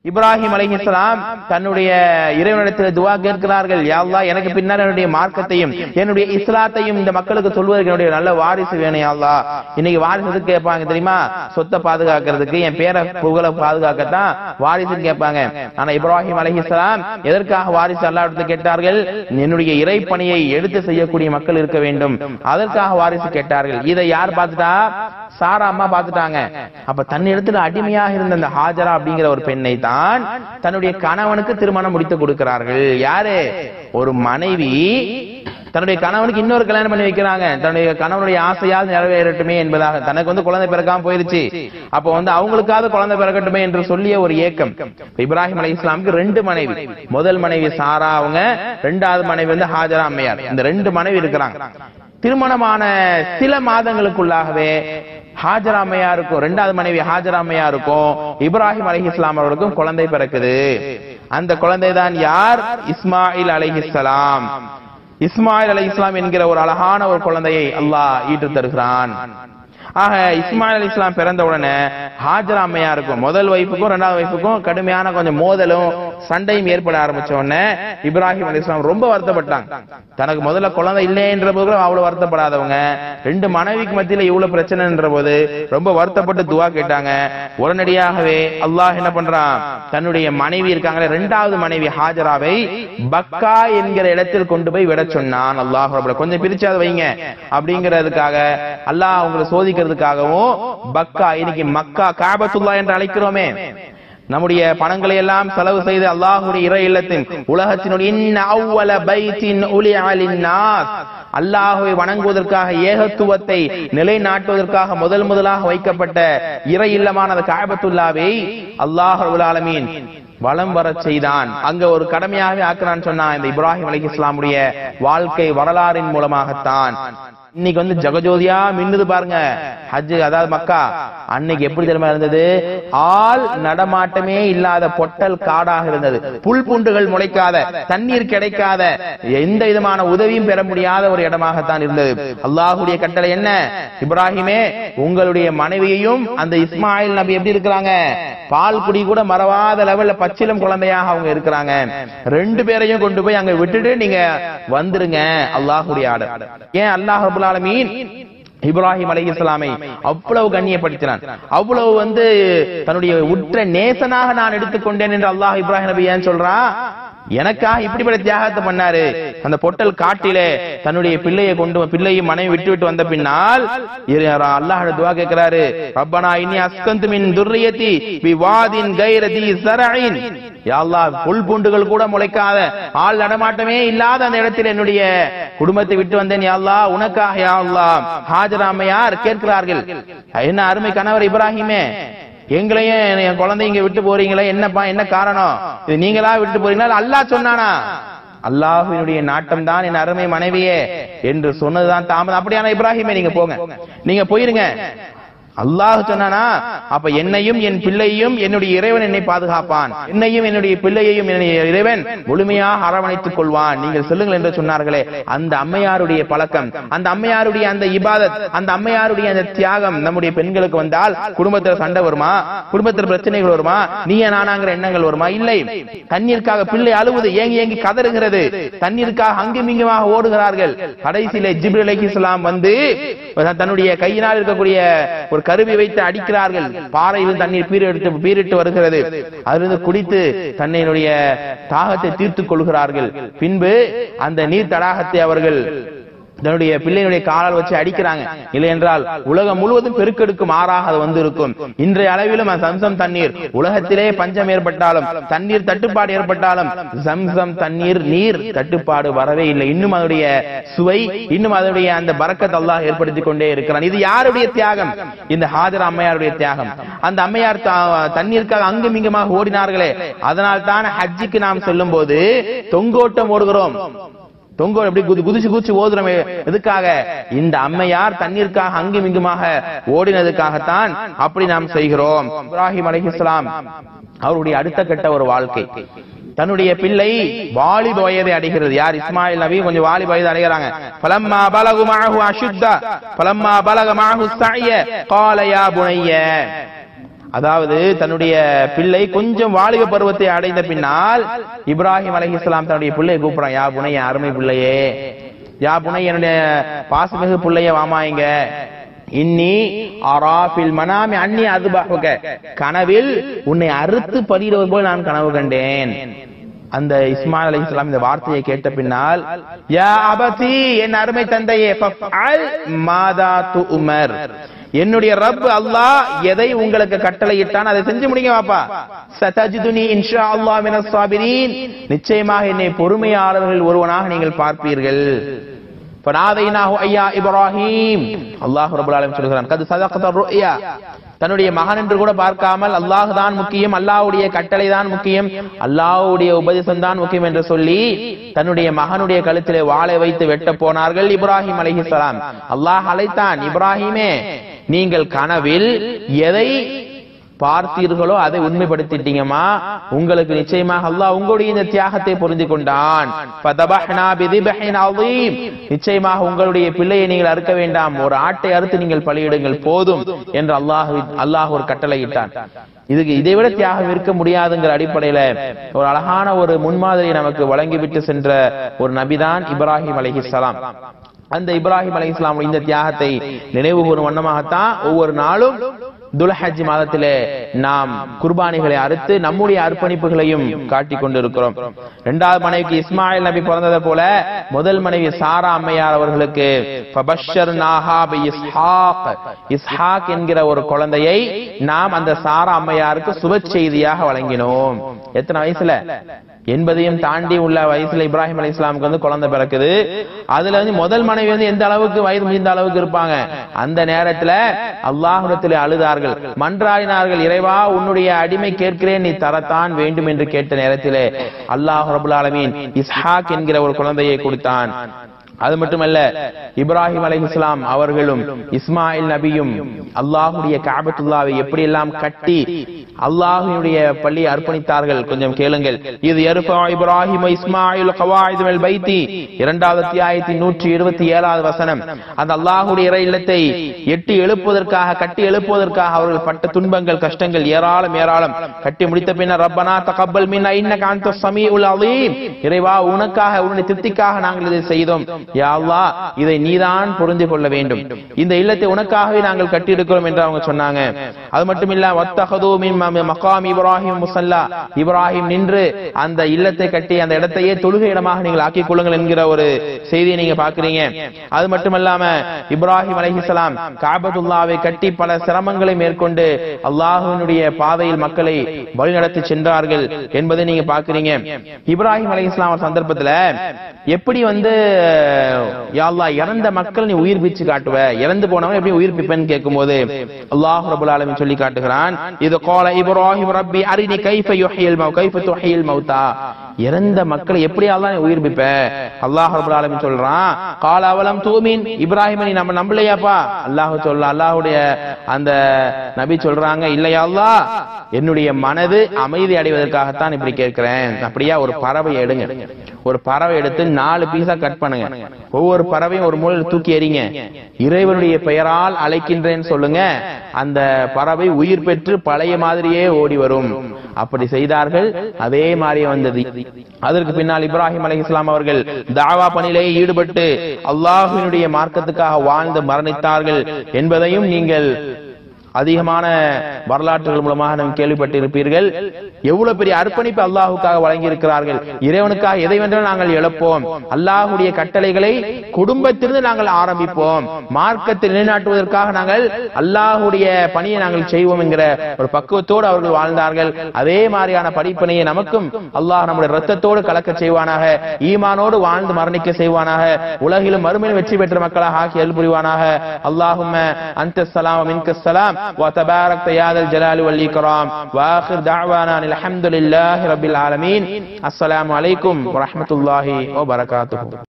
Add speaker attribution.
Speaker 1: இப்ராஹிம் அலைஹிஸ்ஸலாம் தன்னுடைய இறைவனிடத்தில் துவா கேட்கிறார்கள் யா அல்லாஹ் எனக்கு பின்னால் என்னுடைய மார்க்கத்தையும் என்னுடைய இஸ்லாத்தையும் இந்த மக்களுக்கு சொல்வதற்கு என்னுடைய நல்ல வாரிசு வேணும் யா அல்லாஹ் இன்னைக்கு வாரிசு எதுக்கு கேட்பாங்க தெரியுமா சொத்தை பாதுகாக்கிறதுக்கு என் பேரை புகழ பாதுகாக்கத்தான் வாரிசுன்னு கேட்பாங்க ஆனா இப்ராஹிம் அலைஹிஸ்ஸலாம் எதற்காக வாரிசு அல்லாஹ்விடத்தில் கேட்டார்கள் என்னுடைய இறை பணியை எடுத்து செய்யக்கூடிய மக்கள் இருக்க வேண்டும் அதற்காக வாரிசு கேட்டார்கள் இதை யார் பார்த்துட்டா சாரா அம்மா பார்த்துட்டாங்க அப்ப தன்னிடத்துல அடிமையாக இருந்த அந்த ஹாஜரா அப்படிங்கிற ஒரு பெண்ணை தான் தன்னுடைய கணவனுக்கு திருமணம் முடித்து கொடுக்கிறார்கள் யாரு ஒரு மனைவி தன்னுடைய கணவனுக்கு இன்னொரு கல்யாணம் பண்ணி வைக்கிறாங்க தன்னுடைய கணவனுடைய ஆசையாவது நிறைவேறட்டுமே என்பதாக தனக்கு வந்து குழந்தை பிறக்காம போயிருச்சு அப்ப வந்து அவங்களுக்காவது குழந்தை பிறக்கட்டுமே என்று சொல்லிய ஒரு ஏக்கம் இப்ராஹிம் அலை இஸ்லாமுக்கு ரெண்டு மனைவி முதல் மனைவி சாரா அவங்க ரெண்டாவது மனைவி வந்து ஹாஜரா அம்மையார் இந்த ரெண்டு மனைவி இருக்கிறாங்க திருமணமான சில மாதங்களுக்குள்ளாகவே ஹாஜரா அம்மையாருக்கும் ரெண்டாவது மனைவி ஹாஜரா அம்மையாருக்கும் இப்ராஹிம் அலஹி இஸ்லாம் அவர்களுக்கும் குழந்தை பிறக்குது அந்த குழந்தை தான் யார் இஸ்மாயில் அலைஹிஸ்ஸலாம் இஸ்மாயில் அலை இஸ்லாம் என்கிற ஒரு அழகான ஒரு குழந்தையை அல்லாஹ் ஈட்டு தருகிறான் ஆக இஸ்மாயில் அலி இஸ்லாம் பிறந்த உடனே ஹாஜரா அம்மையா இருக்கும் முதல் வைஃபுக்கும் ரெண்டாவது வைஃபுக்கும் கடுமையான கொஞ்சம் மோதலும் சண்டையும் ஏற்பட ஆரம்பிச்ச உடனே இப்ராஹிம் அலி இஸ்லாம் ரொம்ப வருத்தப்பட்டாங்க தனக்கு முதல்ல குழந்தை இல்லைன்ற போது கூட அவ்வளவு வருத்தப்படாதவங்க ரெண்டு மனைவிக்கு மத்தியில இவ்வளவு பிரச்சனைன்ற போது ரொம்ப வருத்தப்பட்டு துவா கேட்டாங்க உடனடியாகவே அல்லாஹ் என்ன பண்றான் தன்னுடைய மனைவி இருக்காங்களே ரெண்டாவது மனைவி ஹாஜராவை பக்கா என்கிற இடத்தில் கொண்டு போய் விட சொன்னான் அல்லாஹ் ரப்பல் கொஞ்சம் பிரிச்சாத வைங்க அப்படிங்கிறதுக்காக அல்லாஹ் அவங்களை சோதிக்கிறதுக்காகவும் பக்கா இன்னைக்கு மக்கா காபத்துல்லா என்று அழைக்கிறோமே நம்முடைய பணங்களை எல்லாம் செலவு செய்து அல்லாஹுடைய இறை இல்லத்தின் உலகத்தினுடைய இன்ன அவ்வல பைத்தின் உலிஅ லின்னாஸ் அல்லாஹுவை வணங்குவதற்காக ஏகத்துவத்தை நிலைநாட்டுவதற்காக முதல் முதலாக வைக்கப்பட்ட இறை இல்லமான அந்த காபத்துல்லாவை அல்லாஹ் ரபுல் ஆலமீன் வலம் வரச் செய்தான் அங்க ஒரு கடமையாகவே ஆக்குறான்னு சொன்னா இந்த இப்ராஹிம் அலி இஸ்லாமுடைய வாழ்க்கை வரலாறின் மூலமாகத்தான் இன்னைக்கு வந்து ஜகஜோதியா மின்னுது பாருங்க ஹஜ் அதாவது மக்கா அன்னைக்கு எப்படி தெரியுமா இருந்தது ஆள் நடமாட்டமே இல்லாத பொட்டல் காடாக இருந்தது புல் பூண்டுகள் முளைக்காத தண்ணீர் கிடைக்காத எந்த விதமான உதவியும் பெற முடியாத ஒரு இடமாகத்தான் இருந்தது அல்லாஹுடைய கட்டளை என்ன இப்ராஹிமே உங்களுடைய மனைவியையும் அந்த இஸ்மாயில் நபி எப்படி இருக்கிறாங்க பால் குடி கூட மறவாத லெவல்ல பச்சிலம் குழந்தையாக அவங்க இருக்கிறாங்க ரெண்டு பேரையும் கொண்டு போய் அங்க விட்டுட்டு நீங்க வந்துருங்க அல்லாஹுடைய ஆர்டர் ஏன் அல்லாஹ் ரபுல் ஆலமீன் இப்ராஹிம் அலைஹிஸ்ஸலாமை அவ்வளவு கண்ணியப்படுத்தினான் அவ்வளவு வந்து தன்னுடைய உற்ற நேசனாக நான் எடுத்துக்கொண்டேன் என்று அல்லாஹ் இப்ராஹிம் நபி ஏன் சொல்றான் எனக்காக இப்படிப்பட்ட தியாகத்தை பண்ணாரு அந்த பொட்டல் காட்டிலே தன்னுடைய பிள்ளையை கொண்டு பிள்ளையும் மனைவி விட்டு விட்டு வந்த பின்னால் அல்லாஹ் துவா கேட்கிறாரு ரப்பனா இன்னி அஸ்கந்து மின் துர்ரியத்தி விவாதின் கைரதி சரஇன் யா அல்லாஹ் புல் பூண்டுகள் கூட முளைக்காத ஆள் நடமாட்டமே இல்லாத அந்த இடத்தில் என்னுடைய குடும்பத்தை விட்டு வந்தேன் யா அல்லாஹ் உனக்காக யா அல்லாஹ் ஹாஜராமையார் கேட்கிறார்கள் என்ன அருமை கணவர் இப்ராஹிமே எங்களையும் என் குழந்தை இங்க விட்டு போறீங்களே என்னப்பா என்ன காரணம் இது நீங்களா விட்டு போறீங்களா அல்லாஹ் சொன்னானா அல்லாஹுவினுடைய நாட்டம் தான் என் அருமை மனைவியே என்று சொன்னதுதான் தாமதம் அப்படியான இப்ராஹிமே நீங்க போங்க நீங்க போயிருங்க அல்லாஹ் சொன்னானா அப்ப என்னையும் என் பிள்ளையும் என்னுடைய இறைவன் என்னை பாதுகாப்பான் என்னையும் என்னுடைய பிள்ளையையும் என்னுடைய இறைவன் முழுமையாக அரவணைத்துக் கொள்வான் நீங்கள் சொல்லுங்கள் என்று சொன்னார்களே அந்த அம்மையாருடைய பழக்கம் அந்த அம்மையாருடைய அந்த இபாதத் அந்த அம்மையாருடைய அந்த தியாகம் நம்முடைய பெண்களுக்கு வந்தால் குடும்பத்துல சண்டை வருமா குடும்பத்துல பிரச்சனைகள் வருமா நீ நானாங்கிற எண்ணங்கள் வருமா இல்லை தண்ணீருக்காக பிள்ளை அழுவது ஏங்கி ஏங்கி கதறுகிறது தண்ணீருக்காக அங்கும் இங்குமாக ஓடுகிறார்கள் கடைசியில ஜிப்ரி அலைஹி இஸ்லாம் வந்து தன்னுடைய கையினால் இருக்கக்கூடிய ஒரு கருவி வைத்து அடிக்கிறார்கள் பாறையில் தண்ணீர் பீரெடுத்து பீரிட்டு வருகிறது அதிலிருந்து குடித்து தன்னையினுடைய தாகத்தை தீர்த்துக் கொள்கிறார்கள் பின்பு அந்த நீர் தடாகத்தை அவர்கள் தன்னுடைய பிள்ளையுடைய காலால் வச்சு அடிக்கிறாங்க இல்லை என்றால் உலகம் முழுவதும் பெருக்கெடுக்கும் ஆறாக அது வந்து இருக்கும் இன்றைய அளவிலும் அந்த சம்சம் தண்ணீர் உலகத்திலே பஞ்சம் ஏற்பட்டாலும் தண்ணீர் தட்டுப்பாடு ஏற்பட்டாலும் சம்சம் தண்ணீர் நீர் தட்டுப்பாடு வரவே இல்லை இன்னும் அதனுடைய சுவை இன்னும் அதனுடைய அந்த பறக்கத் அல்லாஹ் ஏற்படுத்தி கொண்டே இருக்கிறான் இது யாருடைய தியாகம் இந்த ஹாஜர் அம்மையாருடைய தியாகம் அந்த அம்மையார் தா- தண்ணீருக்காக அங்கும் இங்குமாக ஓடினார்களே அதனால் தான் ஹஜ்ஜிக்கு நாம் செல்லும் போது தொங்கோட்டம் ஓடுகிறோம் தொங்கோ எப்படி குதி குதிச்சு குதிச்சு ஓதுறமே எதுக்காக இந்த அம்மையார் தண்ணீருக்காக அங்கும் இங்குமாக ஓடினதுக்காகத்தான் அப்படி நாம் செய்கிறோம் இப்ராஹிம் அலைஹிஸ்ஸலாம் அவருடைய அடுத்த கட்ட ஒரு வாழ்க்கை தன்னுடைய பிள்ளை வாலிப வயதை அடைகிறது யார் இஸ்மாயில் நபி கொஞ்சம் வாலிப வயது அடைகிறாங்க பலம்மா பலகு மாஹு அசுத்தா பலம்மா பலக மாஹு சய கால யா புனைய அதாவது தன்னுடைய பிள்ளை கொஞ்சம் வாலிப பருவத்தை அடைந்த பின்னால் இப்ராஹிம் அலைஹிஸ்ஸலாம் தன்னுடைய பிள்ளையை கூப்பிடுறான் யா புனை என் அருமை பிள்ளையே யா புனை என்னுடைய பாசமிகு பிள்ளைய வாமாயிங்க இன்னி அராஃபில் மனாமி அன்னி அதுபாக கனவில் உன்னை அறுத்து பலியிடுவது போல் நான் கனவு கண்டேன் அந்த இஸ்மாயில் அலைஹிஸ்ஸலாம் இந்த வார்த்தையை கேட்ட பின்னால் யா அபதி என் அருமை தந்தையே ஃபஃஅல் மாதா துஉமர் என்னுடைய ரப் அல்லாஹ் எதை உங்களுக்கு கட்டளையிட்டான் அதை செஞ்சு முடிங்க வாப்பா சதஜிதுனி இன்ஷா அல்லாஹ் மினஸ் சாபிரீன் நிச்சயமாக என்னை பொறுமையாளர்கள் ஒருவனாக நீங்கள் பார்ப்பீர்கள் ஃபனாதைனாஹு ஐயா இப்ராஹிம் அல்லாஹ் ரப்பல் ஆலமீன் சொல்கிறான் கது சதகத ருயா தன்னுடைய மகன் என்று கூட பார்க்காமல் அல்லாஹ் தான் முக்கியம் அல்லாஹ்வுடைய கட்டளை தான் முக்கியம் அல்லாஹ்வுடைய உபதேசம் தான் முக்கியம் என்று சொல்லி தன்னுடைய மகனுடைய கழுத்திலே வாளை வைத்து வெட்ட போனார்கள் இப்ராஹிம் அலைஹிஸ்ஸலாம் அல்லாஹ் அழைத்தான் இப்ராஹிமே நீங்கள் கனவில் எதை பார்த்தீர்களோ அதை உண்மைப்படுத்திட்டீங்கம்மா உங்களுக்கு நிச்சயமாக அல்லாஹ் உங்களுடைய இந்த தியாகத்தை புரிந்து கொண்டான் ஃபதபஹ்னா பிதிபஹின் அதீம். நிச்சயமாக உங்களுடைய பிள்ளையை நீங்கள் அறுக்க வேண்டாம் ஒரு ஆட்டை அறுத்து நீங்கள் பலியிடுங்கள் போதும் என்று அல்லாஹ் அல்லாஹ் ஒரு கட்டளையிட்டான் இதுக்கு இதை விட தியாகம் இருக்க முடியாதுங்கிற அடிப்படையில ஒரு அழகான ஒரு முன்மாதிரியை நமக்கு வழங்கிவிட்டு சென்ற ஒரு நபிதான் இப்ராஹிம் அலைஹிஸ்ஸலாம் அந்த இப்ராஹிம் அலைஹிஸ்ஸலாம் இந்த தியாகத்தை நினைவு கூறும் வண்ணமாகத்தான் ஒவ்வொரு நாளும் துல்ஹஜ் மாதத்திலே நாம் குர்பானிகளை அறுத்து நம்முடைய அர்ப்பணிப்புகளையும் காட்டிக் கொண்டிருக்கிறோம் இரண்டாவது மனைவிக்கு இஸ்மாயில் நபி பிறந்ததை போல முதல் மனைவி சாரா அம்மையார் அவர்களுக்கு ஃபபஷ்ஷர்நாஹா பிஇஸ்ஹாக். இஸ்ஹாக் என்கிற ஒரு குழந்தையை நாம் அந்த சாரா அம்மையாருக்கு சுப செய்தியாக வழங்கினோம் எத்தனை வயசுல எண்பதையும் தாண்டி உள்ள வயசுல இப்ராஹிம் அலி இஸ்லாமுக்கு வந்து குழந்தை பிறக்குது அதுல வந்து முதல் மனைவி வந்து எந்த அளவுக்கு வயது முடிந்த அளவுக்கு இருப்பாங்க அந்த நேரத்துல அல்லாஹுடத்திலே அழுதார்கள் மன்றாடினார்கள் இறைவா உன்னுடைய அடிமை கேட்கிறேன் நீ தரத்தான் வேண்டும் என்று கேட்ட நேரத்திலே அல்லாஹ் ரபுல் ஆலமீன் இஸ்ஹாக் என்கிற ஒரு குழந்தையை கொடுத்தான் அது மட்டுமல்ல இப்ராஹிம் அலைஹிஸ்ஸலாம் அவர்களும் இஸ்மாயில் நபியும் அல்லாஹுடைய காபத்துல்லாவை எப்படியெல்லாம் கட்டி அல்லாஹுடைய பள்ளி அர்ப்பணித்தார்கள் கொஞ்சம் கேளுங்கள் இது எருஃபா இப்ராஹிம் இஸ்மாயில் கவாயிது மெல் பைத்தி இரண்டாவது அத்தியாயத்தின் நூற்றி இருபத்தி ஏழாவது வசனம் அந்த அல்லாஹுடைய இறை இல்லத்தை எட்டி எழுப்புவதற்காக கட்டி எழுப்புவதற்காக அவர்கள் பட்ட துன்பங்கள் கஷ்டங்கள் ஏராளம் ஏராளம் கட்டி முடித்த பின்னர் ரப்பனா தகப்பல் மின்னா இன்னக அன்த ஸமீஉல் அலீம் இறைவா உனக்காக உன்னுடைய திருப்திக்காக நாங்கள் இதை செய்தோம் யா அல்லாஹ் இதை நீதான் புரிந்து கொள்ள வேண்டும் இந்த இல்லத்தை உனக்காகவே நாங்கள் கட்டி இருக்கிறோம் என்று அவங்க சொன்னாங்க அது மட்டுமில்ல வத்தஹது மின் ம- மகாம் இப்ராஹிம் முசல்லா இப்ராஹிம் நின்று அந்த இல்லத்தை கட்டி அந்த இடத்தையே தொழுகை இடமாக நீங்கள் ஆக்கிக் கொள்ளுங்கள் என்கிற ஒரு செய்தியை நீங்க பாக்குறீங்க அது மட்டுமல்லாம இப்ராஹிம் அலைஹிஸ்ஸலாம் காபத்துல்லாவை கட்டி பல சிரமங்களை மேற்கொண்டு அல்லாஹ்வினுடைய பாதையில் மக்களை வழிநடத்தி சென்றார்கள் என்பதை நீங்க பாக்குறீங்க இப்ராஹிம் அலைஹிஸ்ஸலாம் ஒரு சந்தர்ப்பத்துல எப்படி வந்து யா அல்லாஹ் இறந்த மக்கள் நீ உயிர்ப்பிச்சு காட்டுவ இறந்து போனவங்க எப்படி உயிர்ப்பிப்பேன்னு கேட்கும்போது அல்லாஹ் ரபுல் ஆலமீன் சொல்லி காட்டுகிறான் இது கோல இப்ராஹிம் ரப்பி அரினி கைஃப யுஹ்யில் மௌ கைஃப துஹ்யில் மௌதா இறந்த மக்களை எப்படி அல்லாஹ் நீ உயிர்ப்பிப்ப அல்லாஹ் ரபுல் ஆலமீன் சொல்றான் கால அவலம் தூமின் இப்ராஹிம் நீ நம்ம நம்பலையாப்பா அல்லாஹ் சொல்ல அல்லாஹ்வுடைய அந்த நபி சொல்றாங்க இல்லையா அல்லாஹ் என்னுடைய மனது அமைதி அடைவதற்காகத்தான் இப்படி கேட்கிறேன் அப்படியா ஒரு பறவை எடுங்க ஒரு பறவை எடுத்து நாலு பீஸா கட் பண்ணுங்க ஒவ்வொரு பறவையும் ஒரு மூலையில் தூக்கி எறிங்க இறைவனுடைய பெயரால் அழைக்கின்றேன்னு சொல்லுங்க அந்த பறவை உயிர் பெற்று பழைய மாதிரியே ஓடி வரும் அப்படி செய்தார்கள் அதே மாதிரியே வந்தது அதற்கு பின்னால் இப்ராஹிம் அலைஹிஸ்ஸலாம் அவர்கள் தாவா பணியிலே ஈடுபட்டு அல்லாஹ்வினுடைய மார்க்கத்துக்காக வாழ்ந்து மரணித்தார்கள் என்பதையும் நீங்கள் அதிகமான வரலாற்றுகள் மூலமாக நாம் கேள்விப்பட்டிருப்பீர்கள் எவ்வளவு பெரிய அர்ப்பணிப்பு அல்லாஹுக்காக வழங்கி இருக்கிறார்கள் இறைவனுக்காக எதை வென்றால் நாங்கள் இழப்போம் அல்லாஹுடைய கட்டளைகளை குடும்பத்திலிருந்து நாங்கள் ஆரம்பிப்போம் மார்க்கத்தை நிலைநாட்டுவதற்காக நாங்கள் அல்லாஹுடைய பணியை நாங்கள் செய்வோம் என்கிற ஒரு பக்குவத்தோடு அவர்கள் வாழ்ந்தார்கள் அதே மாதிரியான படிப்பனையை நமக்கும் அல்லாஹ் நம்முடைய ரத்தத்தோடு கலக்க செய்வானாக ஈமானோடு வாழ்ந்து மரணிக்க செய்வானாக உலகிலும் மறுமையில் வெற்றி பெற்ற மக்களாக ஆக்கி அருள் புரிவானாக அல்லாஹும்ம அந்த சலாம் மின்க சலாம் وتبارك يا ذا الجلال والإكرام وآخر دعوانا أن الحمد لله رب العالمين السلام عليكم ورحمة الله وبركاته